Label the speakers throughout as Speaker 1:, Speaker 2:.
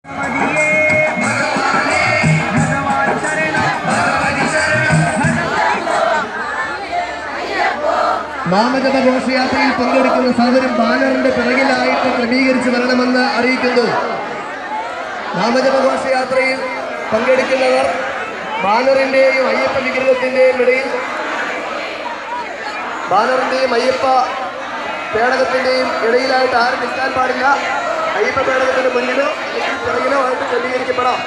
Speaker 1: നാമജപ ഘോഷയാത്രയിൽ പങ്കെടുക്കുന്ന സഹോദരൻ ബാനറിന്റെ പിറകിലായിട്ട് ക്രമീകരിച്ച് വരണമെന്ന് അറിയിക്കുന്നു നാമജപ ഘോഷയാത്രയിൽ പങ്കെടുക്കുന്നവർ ബാനറിന്റെയും അയ്യപ്പ വിഗ്രഹത്തിന്റെയും ഇടയിൽ ബാനറിന്റെയും അയ്യപ്പ പേടകത്തിന്റെയും ഇടയിലായിട്ട് ആരും നിൽക്കാൻ പാടില്ല അയ്യപ്പ പേടകത്തിന്റെ മുന്നിലോ അല്ലെങ്കിൽ പിറകിലോ ആയിട്ട് ക്രമീകരിക്കപ്പെടാം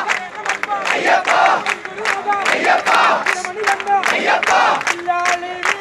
Speaker 2: അയ്യപ്പ